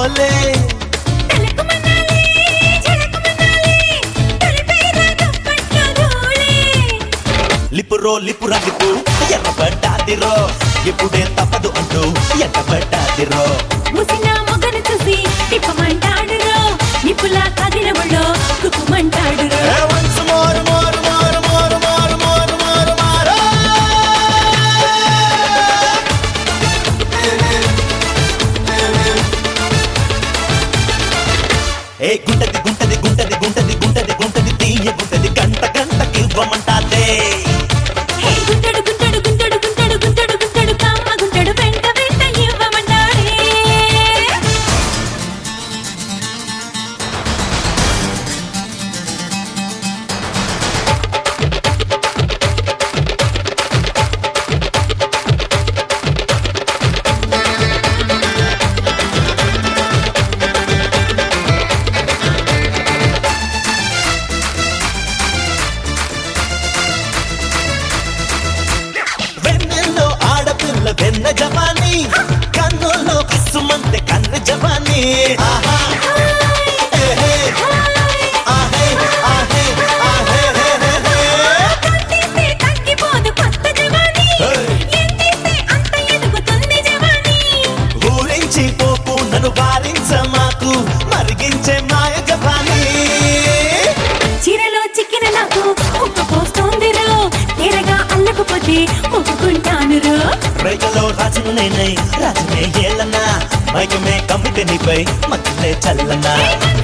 ఓలే తలకుమనాలి జలకుమనాలి తలపైరా దుప్పట్లో ధూళి లిపురో లిపుర లిపు ఎర్రబడ్డాదిరో ఇప్పుడే తప్పదు అంటూ ఎట్టబడ్డాదిరో ముసిన మొగను చూసి తిప్పమంటాడురో నిప్పులా కదిన ఒళ్ళో కుక్కుమంటాడురో once more, more, more, more, more, more, more, more. ఏ గుంటది గుంటది గుంటది గుంటది గుంటది గుంటది తీయ గుంటది గంట గంటకి ఇవ్వమంటాదే హే గుంటడు గుంటడు గుంటడు గుంటడు గుంటడు గుంటడు కమ్మ గుంటడు వెంట వెంట ఇవ్వమంటాడే వెన్నెల్లో ఆడపిల్ల వెన్న జవాని కన్నుల్లో కసుమంటే కన్ను జవాని ఆహా ఏహే, ఆహే, ఆహే, ఆహే, హే, హే, హే. తీస్తే తగ్గిపోదు కొత్త జవాని ఎంతీస్తే అంత ఎదుగుతుంది జవాని ఊరించి పోకు నన్ను వారించ మాకు మరిగించే మాయ జపాని చీరలో చిక్కిన నాకు ఉక్క పోస్తోందిరో తెరగా అల్లకపోతే మొక్కుకుంటానురో రైతులో రాజును నేనై రాజునే ఏలనా మైకమే కమ్మితే నీపై మధ్యలే చల్లనా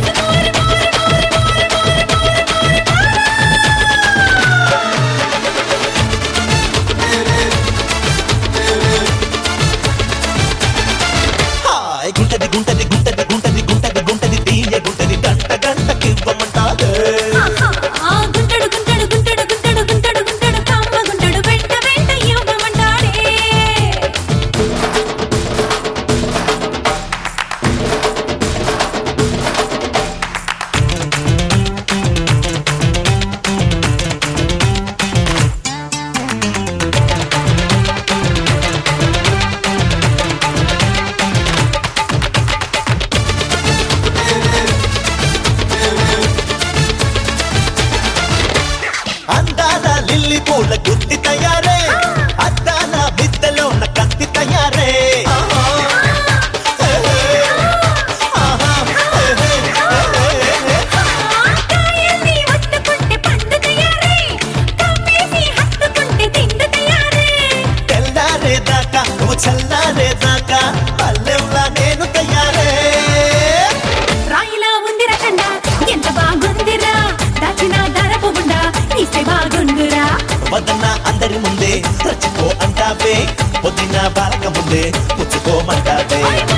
హాయ్ గుంటది గుంటది గుంటది గుంటది గుంటది గుంటది తీయ గుంటది గంట గంటకి ఇవ్వమంటాదే ఆ గుంటడు గుంటడు గుంటడు గుంటడు గుంటడు గుంటడు కమ్మ గుంటడు వెంట వెంట ఇవ్వమంటాడే అందాల లిల్లీ పూల గుత్తి తయారే అద్దాల బిద్దలో ఉన్న కత్తి తయారే ఆహా. ఆహా. కాయల్ని వత్తుకుంటే పండు తయారే కమ్మేసి హత్తుకుంటే తిండు తయారే తెల్లారేదాకా నువ్వు చల్లారేదాకా పల్లెంలా నేను తయారే రాయిలా ఉంది రకండ ఎంత బాగుందిరా దాచిన దరపు గుండా ఇస్తే బాగుండురా వదన్న అందరి ముందే రచ్చిపో అంటావే పొద్దున బాలక ముందే పుచ్చుకోమంటావే ఓయ్